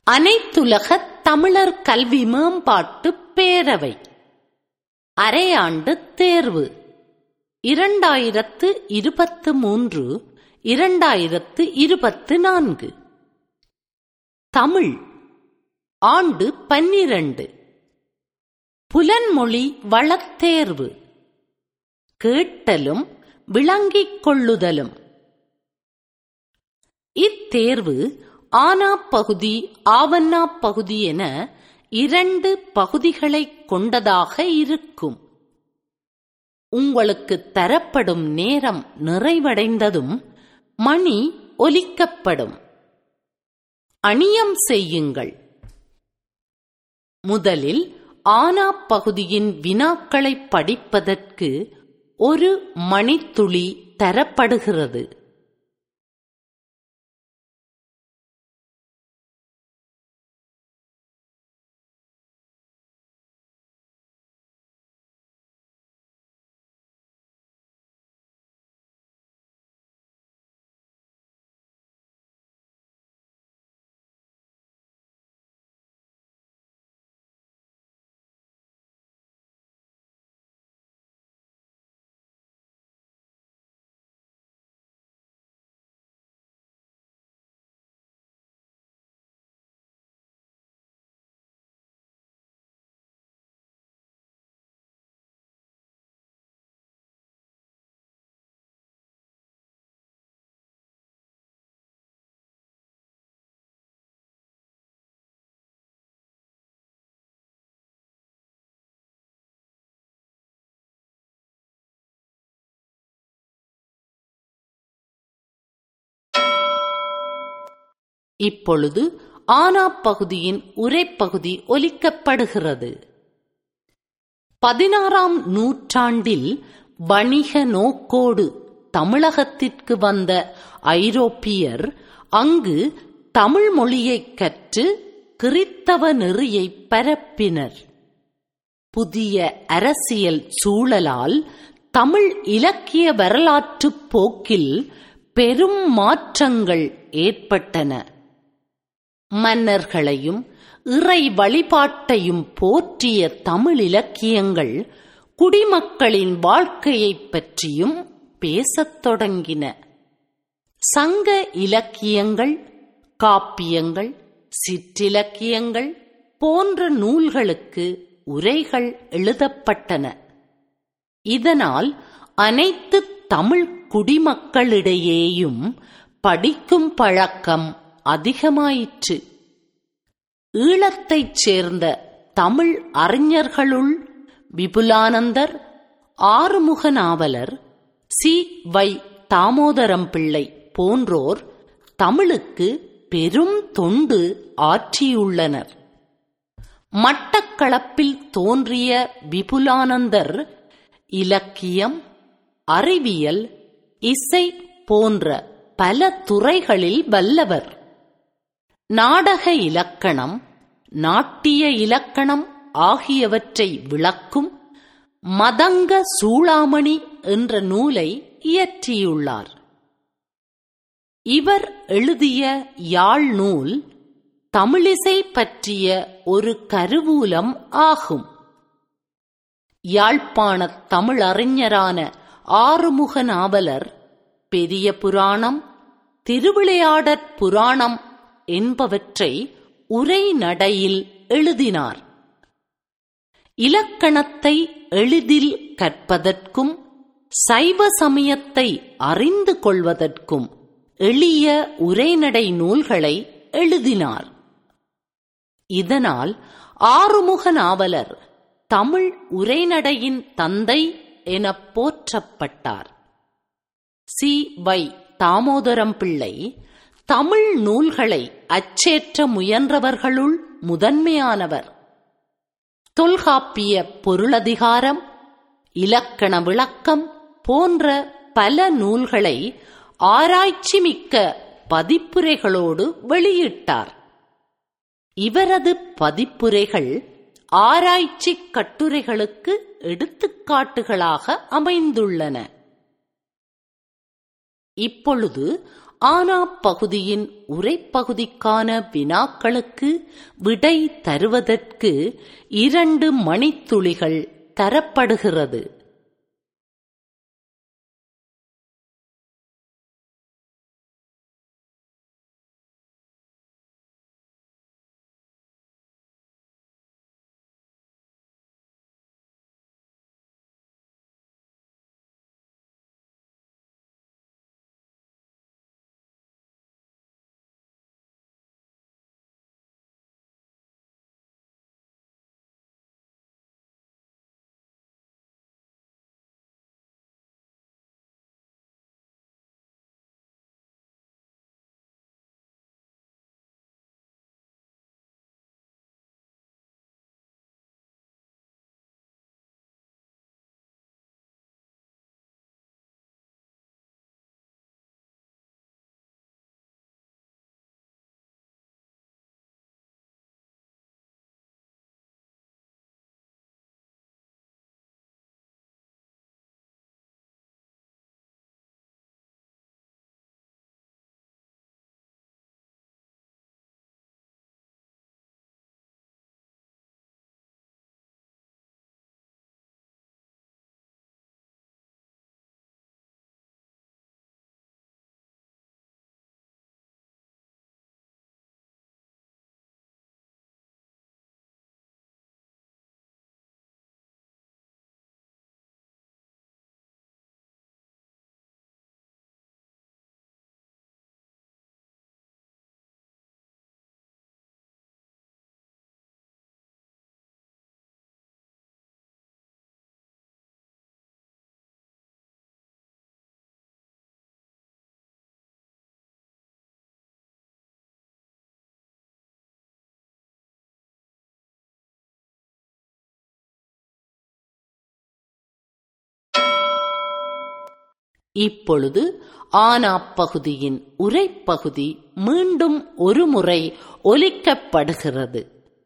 அனைத்துலக தமிழர் கல்வி மேம்பாட்டு பேரவை அரையாண்டு தேர்வு இரண்டாயிரத்து இருபத்து மூன்று இரண்டாயிரத்து இருபத்து நான்கு தமிழ் ஆண்டு பன்னிரண்டு புலன்மொழி வளத்தேர்வு கேட்டலும் விளங்கிக் கொள்ளுதலும் இத்தேர்வு ஆனா பகுதி ஆவண்ணா பகுதி என இரண்டு பகுதிகளைக் கொண்டதாக இருக்கும் உங்களுக்கு தரப்படும் நேரம் நிறைவடைந்ததும் மணி ஒலிக்கப்படும் அணியம் செய்யுங்கள் முதலில் ஆனா பகுதியின் வினாக்களை படிப்பதற்கு ஒரு மணித்துளி தரப்படுகிறது இப்பொழுது ஆனா பகுதியின் உரைப்பகுதி ஒலிக்கப்படுகிறது பதினாறாம் நூற்றாண்டில் வணிக நோக்கோடு தமிழகத்திற்கு வந்த ஐரோப்பியர் அங்கு தமிழ் மொழியைக் கற்று கிறித்தவ நெறியை பரப்பினர் புதிய அரசியல் சூழலால் தமிழ் இலக்கிய வரலாற்றுப் போக்கில் பெரும் மாற்றங்கள் ஏற்பட்டன மன்னர்களையும் இறை வழிபாட்டையும் போற்றிய தமிழ் இலக்கியங்கள் குடிமக்களின் வாழ்க்கையைப் பற்றியும் பேசத் தொடங்கின சங்க இலக்கியங்கள் காப்பியங்கள் சிற்றிலக்கியங்கள் போன்ற நூல்களுக்கு உரைகள் எழுதப்பட்டன இதனால் அனைத்து தமிழ் குடிமக்களிடையேயும் படிக்கும் பழக்கம் அதிகமாயிற்று ஈழத்தைச் சேர்ந்த தமிழ் அறிஞர்களுள் விபுலானந்தர் ஆறுமுக நாவலர் சி வை தாமோதரம் பிள்ளை போன்றோர் தமிழுக்கு பெரும் தொண்டு ஆற்றியுள்ளனர் மட்டக்களப்பில் தோன்றிய விபுலானந்தர் இலக்கியம் அறிவியல் இசை போன்ற பல துறைகளில் வல்லவர் நாடக இலக்கணம் நாட்டிய இலக்கணம் ஆகியவற்றை விளக்கும் மதங்க சூளாமணி என்ற நூலை இயற்றியுள்ளார் இவர் எழுதிய யாழ் நூல் தமிழிசை பற்றிய ஒரு கருவூலம் ஆகும் யாழ்ப்பாணத் தமிழறிஞரான ஆறுமுக நாவலர் பெரிய புராணம் திருவிளையாடற் புராணம் என்பவற்றை உரைநடையில் எழுதினார் இலக்கணத்தை எளிதில் கற்பதற்கும் சைவ சமயத்தை அறிந்து கொள்வதற்கும் எளிய உரைநடை நூல்களை எழுதினார் இதனால் ஆறுமுக நாவலர் தமிழ் உரைநடையின் தந்தை என போற்றப்பட்டார் சி வை தாமோதரம் பிள்ளை தமிழ் நூல்களை அச்சேற்ற முயன்றவர்களுள் முதன்மையானவர் தொல்காப்பிய பொருளதிகாரம் இலக்கண விளக்கம் போன்ற பல நூல்களை ஆராய்ச்சி மிக்க பதிப்புரைகளோடு வெளியிட்டார் இவரது பதிப்புரைகள் ஆராய்ச்சி கட்டுரைகளுக்கு எடுத்துக்காட்டுகளாக அமைந்துள்ளன இப்பொழுது ஆனா பகுதியின் உரைப்பகுதிக்கான வினாக்களுக்கு விடை தருவதற்கு இரண்டு மணித்துளிகள் தரப்படுகிறது இப்பொழுது ஆனா பகுதியின் உரைப்பகுதி மீண்டும் ஒருமுறை ஒலிக்கப்படுகிறது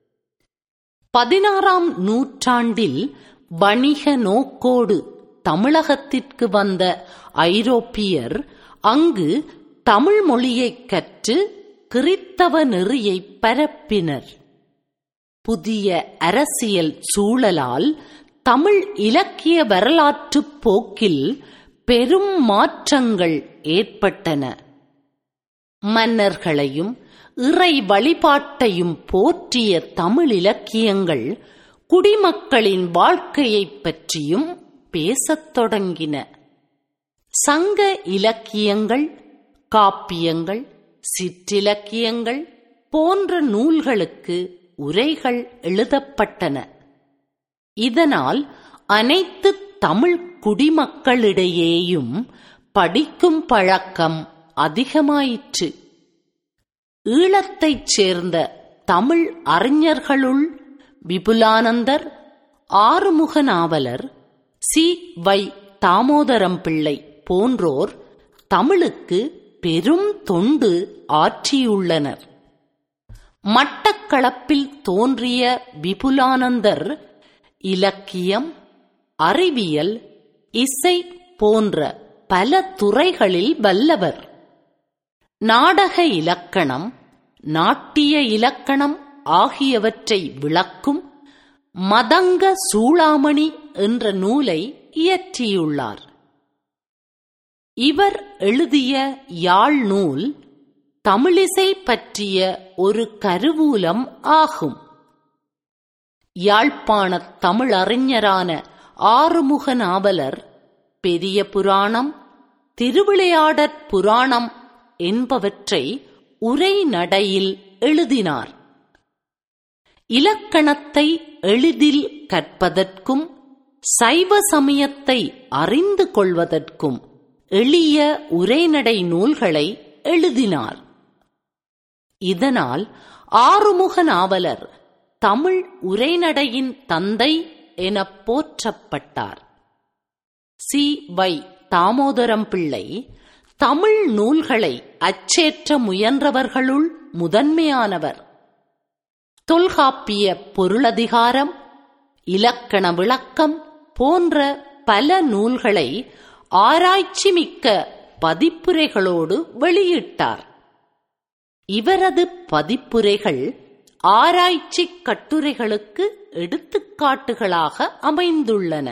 பதினாறாம் நூற்றாண்டில் வணிக நோக்கோடு தமிழகத்திற்கு வந்த ஐரோப்பியர் அங்கு தமிழ் மொழியைக் கற்று கிறித்தவ நெறியை பரப்பினர் புதிய அரசியல் சூழலால் தமிழ் இலக்கிய வரலாற்றுப் போக்கில் பெரும் மாற்றங்கள் ஏற்பட்டன மன்னர்களையும் இறை வழிபாட்டையும் போற்றிய தமிழ் இலக்கியங்கள் குடிமக்களின் வாழ்க்கையைப் பற்றியும் பேசத் தொடங்கின சங்க இலக்கியங்கள் காப்பியங்கள் சிற்றிலக்கியங்கள் போன்ற நூல்களுக்கு உரைகள் எழுதப்பட்டன இதனால் அனைத்து தமிழ் குடிமக்களிடையேயும் படிக்கும் பழக்கம் அதிகமாயிற்று ஈழத்தைச் சேர்ந்த தமிழ் அறிஞர்களுள் விபுலானந்தர் ஆறுமுக நாவலர் சி வை தாமோதரம் பிள்ளை போன்றோர் தமிழுக்கு பெரும் தொண்டு ஆற்றியுள்ளனர் மட்டக்களப்பில் தோன்றிய விபுலானந்தர் இலக்கியம் அறிவியல் இசை போன்ற பல துறைகளில் வல்லவர் நாடக இலக்கணம் நாட்டிய இலக்கணம் ஆகியவற்றை விளக்கும் மதங்க சூளாமணி என்ற நூலை இயற்றியுள்ளார் இவர் எழுதிய யாழ் நூல் தமிழிசை பற்றிய ஒரு கருவூலம் ஆகும் யாழ்ப்பாணத் தமிழறிஞரான ஆறுமுக நாவலர் பெரிய புராணம் திருவிளையாடற் புராணம் என்பவற்றை உரைநடையில் எழுதினார் இலக்கணத்தை எளிதில் கற்பதற்கும் சைவ சமயத்தை அறிந்து கொள்வதற்கும் எளிய உரைநடை நூல்களை எழுதினார் இதனால் ஆறுமுக நாவலர் தமிழ் உரைநடையின் தந்தை எனப் போற்றப்பட்டார் சி வை தாமோதரம் பிள்ளை தமிழ் நூல்களை அச்சேற்ற முயன்றவர்களுள் முதன்மையானவர் தொல்காப்பிய பொருளதிகாரம் இலக்கண விளக்கம் போன்ற பல நூல்களை ஆராய்ச்சி மிக்க பதிப்புரைகளோடு வெளியிட்டார் இவரது பதிப்புரைகள் ஆராய்ச்சி கட்டுரைகளுக்கு எடுத்துக்காட்டுகளாக அமைந்துள்ளன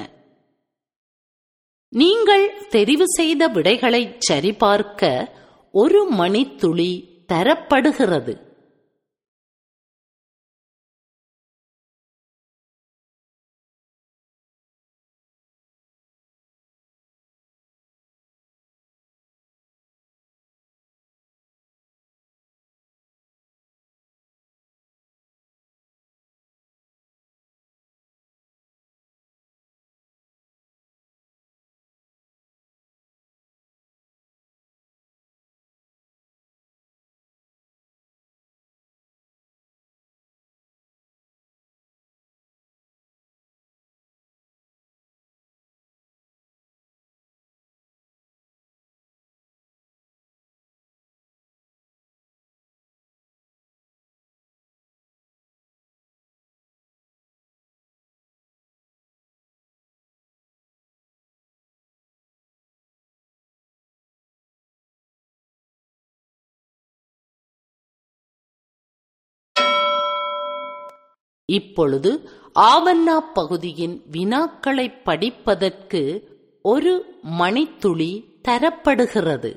நீங்கள் தெரிவு செய்த விடைகளை சரிபார்க்க ஒரு மணித்துளி தரப்படுகிறது இப்பொழுது ஆவண்ணா பகுதியின் வினாக்களை படிப்பதற்கு ஒரு மணித்துளி தரப்படுகிறது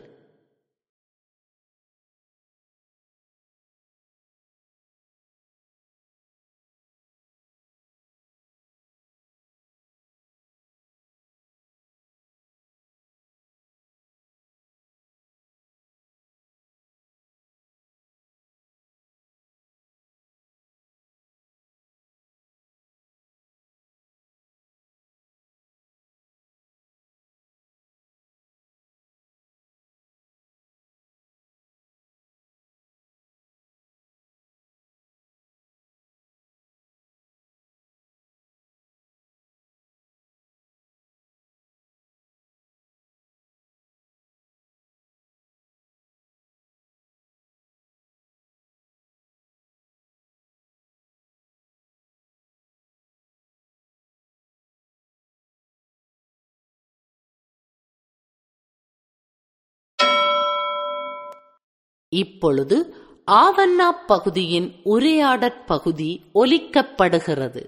இப்பொழுது ஆவண்ணா பகுதியின் உரையாடற் பகுதி ஒலிக்கப்படுகிறது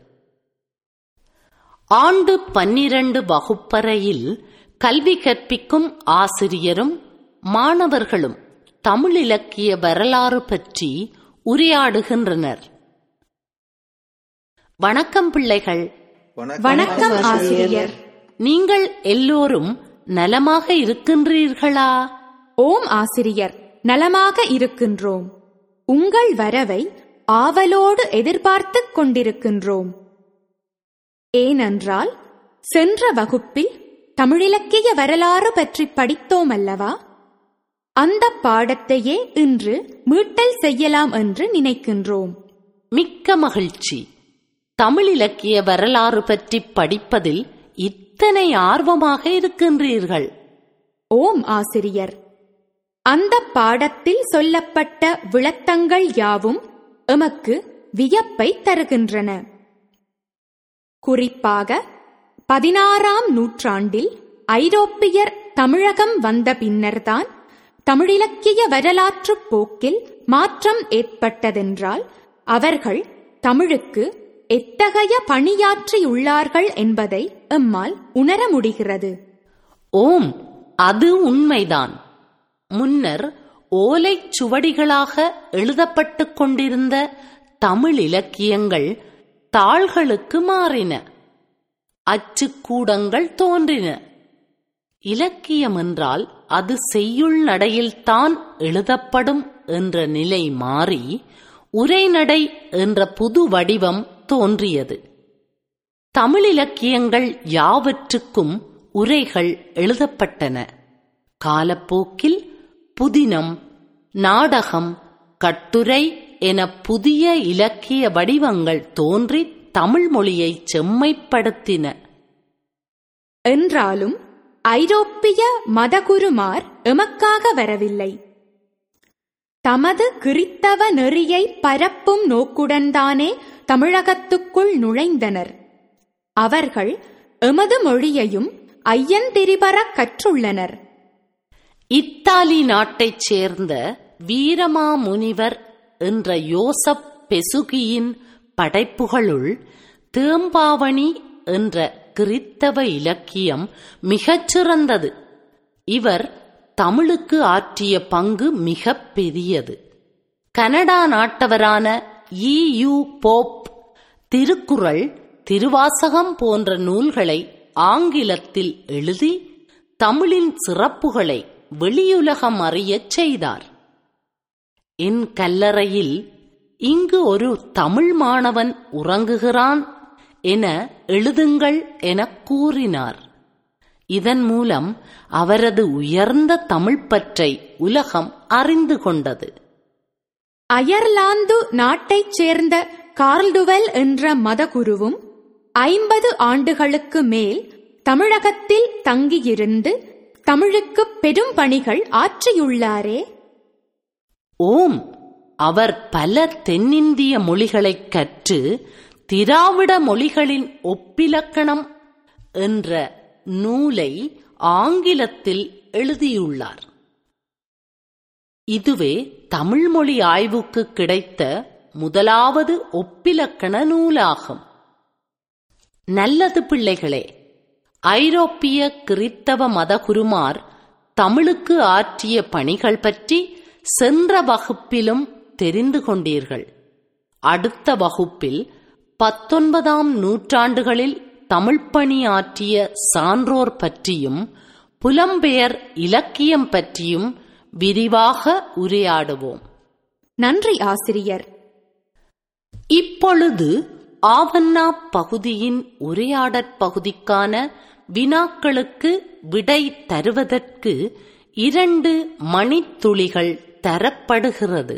ஆண்டு பன்னிரண்டு வகுப்பறையில் கல்வி கற்பிக்கும் ஆசிரியரும் மாணவர்களும் தமிழ் இலக்கிய வரலாறு பற்றி உரையாடுகின்றனர் வணக்கம் பிள்ளைகள் வணக்கம் ஆசிரியர் நீங்கள் எல்லோரும் நலமாக இருக்கின்றீர்களா ஓம் ஆசிரியர் நலமாக இருக்கின்றோம் உங்கள் வரவை ஆவலோடு எதிர்பார்த்துக் கொண்டிருக்கின்றோம் ஏனென்றால் சென்ற வகுப்பில் தமிழிலக்கிய வரலாறு பற்றி படித்தோம் அல்லவா அந்த பாடத்தையே இன்று மீட்டல் செய்யலாம் என்று நினைக்கின்றோம் மிக்க மகிழ்ச்சி தமிழ் இலக்கிய வரலாறு பற்றி படிப்பதில் இத்தனை ஆர்வமாக இருக்கின்றீர்கள் ஓம் ஆசிரியர் அந்த பாடத்தில் சொல்லப்பட்ட விளக்கங்கள் யாவும் எமக்கு வியப்பை தருகின்றன குறிப்பாக பதினாறாம் நூற்றாண்டில் ஐரோப்பியர் தமிழகம் வந்த பின்னர்தான் தமிழிலக்கிய வரலாற்றுப் போக்கில் மாற்றம் ஏற்பட்டதென்றால் அவர்கள் தமிழுக்கு எத்தகைய பணியாற்றியுள்ளார்கள் என்பதை எம்மால் உணர முடிகிறது ஓம் அது உண்மைதான் முன்னர் ஓலைச் சுவடிகளாக எழுதப்பட்டுக் கொண்டிருந்த தமிழ் இலக்கியங்கள் தாள்களுக்கு மாறின அச்சுக்கூடங்கள் தோன்றின இலக்கியம் என்றால் அது செய்யுள் நடையில்தான் எழுதப்படும் என்ற நிலை மாறி உரைநடை என்ற புது வடிவம் தோன்றியது தமிழ் இலக்கியங்கள் யாவற்றுக்கும் உரைகள் எழுதப்பட்டன காலப்போக்கில் புதினம் நாடகம் கட்டுரை என புதிய இலக்கிய வடிவங்கள் தோன்றி தமிழ் மொழியை செம்மைப்படுத்தின என்றாலும் ஐரோப்பிய மதகுருமார் எமக்காக வரவில்லை தமது கிறித்தவ நெறியை பரப்பும் நோக்குடன்தானே தமிழகத்துக்குள் நுழைந்தனர் அவர்கள் எமது மொழியையும் ஐயந்திரிபரக் கற்றுள்ளனர் இத்தாலி நாட்டைச் சேர்ந்த வீரமாமுனிவர் என்ற யோசப் பெசுகியின் படைப்புகளுள் தேம்பாவணி என்ற கிறித்தவ இலக்கியம் மிகச் சிறந்தது இவர் தமிழுக்கு ஆற்றிய பங்கு மிகப் பெரியது கனடா நாட்டவரான இ யு போப் திருக்குறள் திருவாசகம் போன்ற நூல்களை ஆங்கிலத்தில் எழுதி தமிழின் சிறப்புகளை வெளியுலகம் அறியச் செய்தார் என் கல்லறையில் இங்கு ஒரு தமிழ் மாணவன் உறங்குகிறான் என எழுதுங்கள் எனக் கூறினார் இதன் மூலம் அவரது உயர்ந்த தமிழ்ப் பற்றை உலகம் அறிந்து கொண்டது அயர்லாந்து நாட்டைச் சேர்ந்த கார்ல்டுவெல் என்ற மதகுருவும் ஐம்பது ஆண்டுகளுக்கு மேல் தமிழகத்தில் தங்கியிருந்து தமிழுக்கு பெரும் பணிகள் ஆற்றியுள்ளாரே ஓம் அவர் பல தென்னிந்திய மொழிகளைக் கற்று திராவிட மொழிகளின் ஒப்பிலக்கணம் என்ற நூலை ஆங்கிலத்தில் எழுதியுள்ளார் இதுவே தமிழ் மொழி ஆய்வுக்கு கிடைத்த முதலாவது ஒப்பிலக்கண நூலாகும் நல்லது பிள்ளைகளே ஐரோப்பிய கிறித்தவ மதகுருமார் தமிழுக்கு ஆற்றிய பணிகள் பற்றி சென்ற வகுப்பிலும் தெரிந்து கொண்டீர்கள் அடுத்த வகுப்பில் பத்தொன்பதாம் நூற்றாண்டுகளில் தமிழ்ப் பணி ஆற்றிய சான்றோர் பற்றியும் புலம்பெயர் இலக்கியம் பற்றியும் விரிவாக உரையாடுவோம் நன்றி ஆசிரியர் இப்பொழுது ஆவண்ணா பகுதியின் உரையாடற் பகுதிக்கான வினாக்களுக்கு விடை தருவதற்கு இரண்டு மணித்துளிகள் தரப்படுகிறது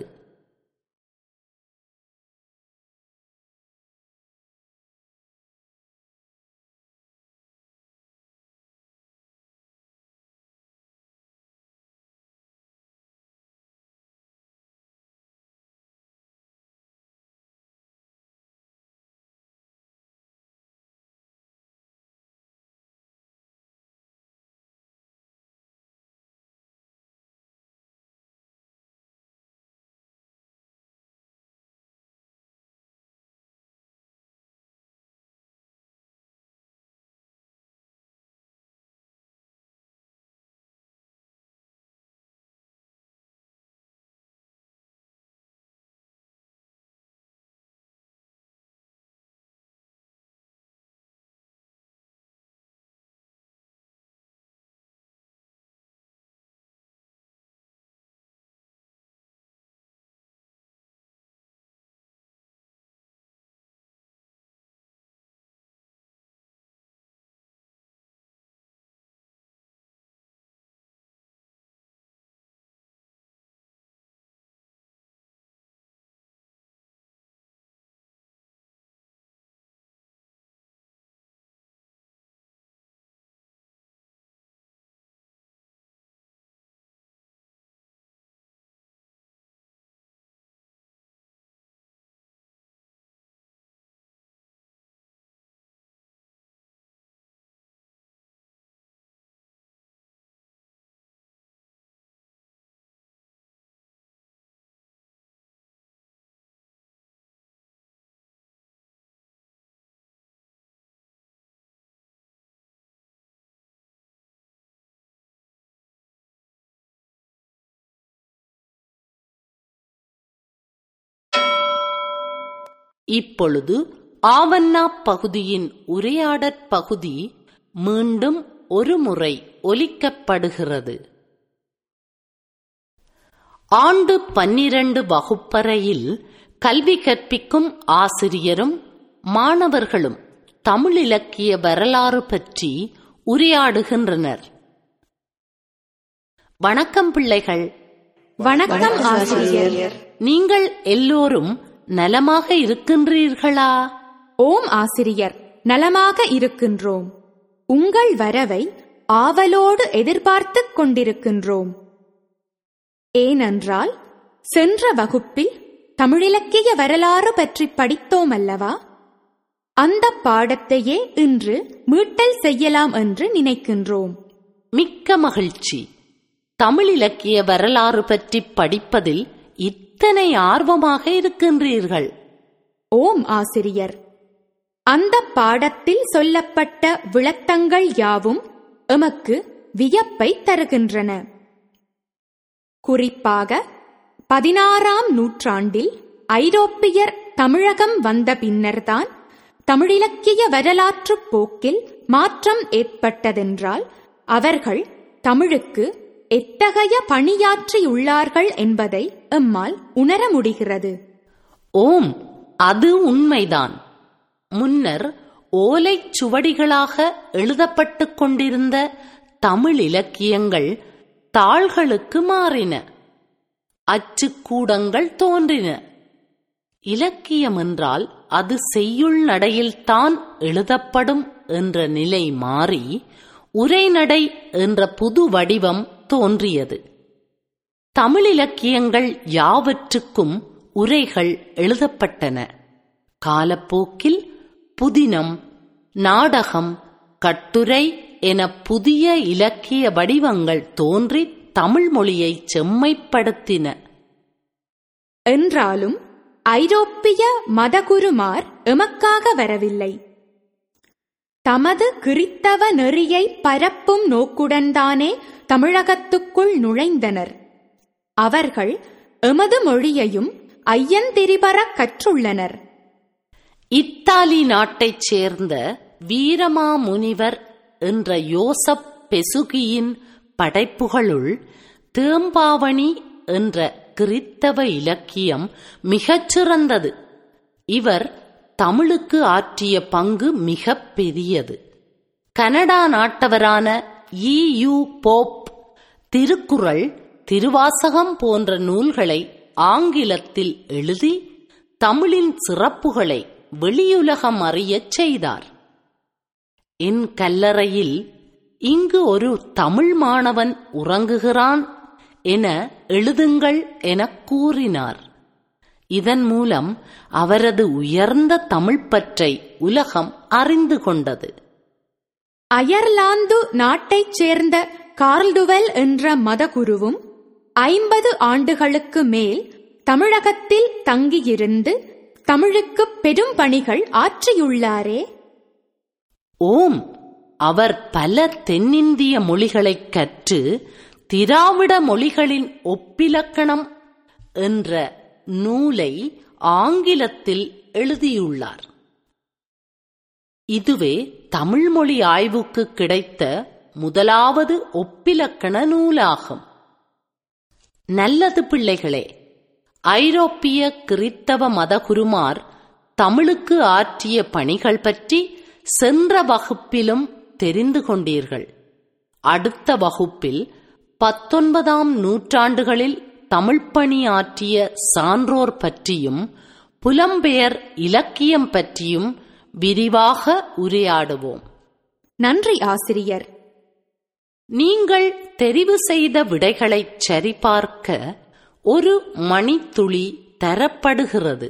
இப்பொழுது ஆவண்ணா பகுதியின் உரையாடற் பகுதி மீண்டும் ஒருமுறை ஒலிக்கப்படுகிறது ஆண்டு பன்னிரண்டு வகுப்பறையில் கல்வி கற்பிக்கும் ஆசிரியரும் மாணவர்களும் தமிழ் இலக்கிய வரலாறு பற்றி உரையாடுகின்றனர் வணக்கம் பிள்ளைகள் வணக்கம் ஆசிரியர் நீங்கள் எல்லோரும் நலமாக இருக்கின்றீர்களா ஓம் ஆசிரியர் நலமாக இருக்கின்றோம் உங்கள் வரவை ஆவலோடு எதிர்பார்த்துக் கொண்டிருக்கின்றோம் ஏனென்றால் சென்ற வகுப்பில் தமிழிலக்கிய வரலாறு பற்றி படித்தோம் அல்லவா அந்த பாடத்தையே இன்று மீட்டல் செய்யலாம் என்று நினைக்கின்றோம் மிக்க மகிழ்ச்சி தமிழ் இலக்கிய வரலாறு பற்றி படிப்பதில் இத்தனை ஆர்வமாக இருக்கின்றீர்கள் ஓம் ஆசிரியர் அந்த பாடத்தில் சொல்லப்பட்ட விளக்கங்கள் யாவும் எமக்கு வியப்பை தருகின்றன குறிப்பாக பதினாறாம் நூற்றாண்டில் ஐரோப்பியர் தமிழகம் வந்த பின்னர்தான் தமிழிலக்கிய வரலாற்றுப் போக்கில் மாற்றம் ஏற்பட்டதென்றால் அவர்கள் தமிழுக்கு எத்தகைய பணியாற்றியுள்ளார்கள் என்பதை எம்மால் உணர முடிகிறது ஓம் அது உண்மைதான் முன்னர் ஓலைச் சுவடிகளாக எழுதப்பட்டுக் கொண்டிருந்த தமிழ் இலக்கியங்கள் தாள்களுக்கு மாறின அச்சுக்கூடங்கள் தோன்றின இலக்கியம் என்றால் அது செய்யுள் நடையில்தான் எழுதப்படும் என்ற நிலை மாறி உரைநடை என்ற புது வடிவம் தோன்றியது தமிழ் இலக்கியங்கள் யாவற்றுக்கும் உரைகள் எழுதப்பட்டன காலப்போக்கில் புதினம் நாடகம் கட்டுரை என புதிய இலக்கிய வடிவங்கள் தோன்றி தமிழ் மொழியை செம்மைப்படுத்தின என்றாலும் ஐரோப்பிய மதகுருமார் எமக்காக வரவில்லை தமது கிறித்தவ நெறியை பரப்பும் நோக்குடன்தானே தமிழகத்துக்குள் நுழைந்தனர் அவர்கள் எமது மொழியையும் ஐயந்திரிபரக் கற்றுள்ளனர் இத்தாலி நாட்டைச் சேர்ந்த வீரமாமுனிவர் என்ற யோசப் பெசுகியின் படைப்புகளுள் தேம்பாவணி என்ற கிறித்தவ இலக்கியம் மிகச் சிறந்தது இவர் தமிழுக்கு ஆற்றிய பங்கு மிகப் பெரியது கனடா நாட்டவரான இ யு போப் திருக்குறள் திருவாசகம் போன்ற நூல்களை ஆங்கிலத்தில் எழுதி தமிழின் சிறப்புகளை வெளியுலகம் அறியச் செய்தார் என் கல்லறையில் இங்கு ஒரு தமிழ் மாணவன் உறங்குகிறான் என எழுதுங்கள் எனக் கூறினார் இதன் மூலம் அவரது உயர்ந்த தமிழ்ப் பற்றை உலகம் அறிந்து கொண்டது அயர்லாந்து நாட்டைச் சேர்ந்த கார்ல்டுவெல் என்ற மதகுருவும் ஐம்பது ஆண்டுகளுக்கு மேல் தமிழகத்தில் தங்கியிருந்து தமிழுக்கு பெரும் பணிகள் ஆற்றியுள்ளாரே ஓம் அவர் பல தென்னிந்திய மொழிகளைக் கற்று திராவிட மொழிகளின் ஒப்பிலக்கணம் என்ற நூலை ஆங்கிலத்தில் எழுதியுள்ளார் இதுவே தமிழ் மொழி ஆய்வுக்கு கிடைத்த முதலாவது ஒப்பிலக்கண நூலாகும் நல்லது பிள்ளைகளே ஐரோப்பிய கிறித்தவ மதகுருமார் தமிழுக்கு ஆற்றிய பணிகள் பற்றி சென்ற வகுப்பிலும் தெரிந்து கொண்டீர்கள் அடுத்த வகுப்பில் பத்தொன்பதாம் நூற்றாண்டுகளில் தமிழ்ப் பணி ஆற்றிய சான்றோர் பற்றியும் புலம்பெயர் இலக்கியம் பற்றியும் விரிவாக உரையாடுவோம் நன்றி ஆசிரியர் நீங்கள் தெரிவு செய்த விடைகளைச் சரிபார்க்க ஒரு மணித்துளி தரப்படுகிறது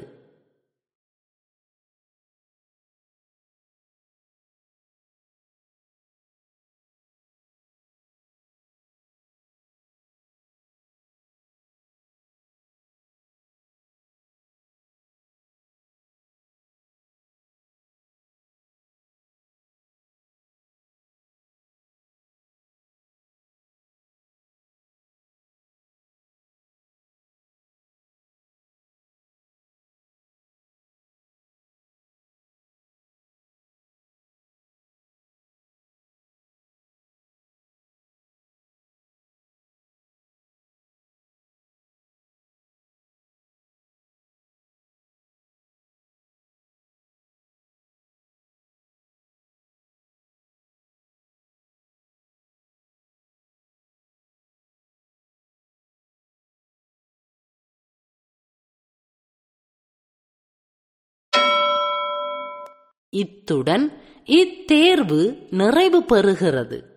இத்துடன் இத்தேர்வு நிறைவு பெறுகிறது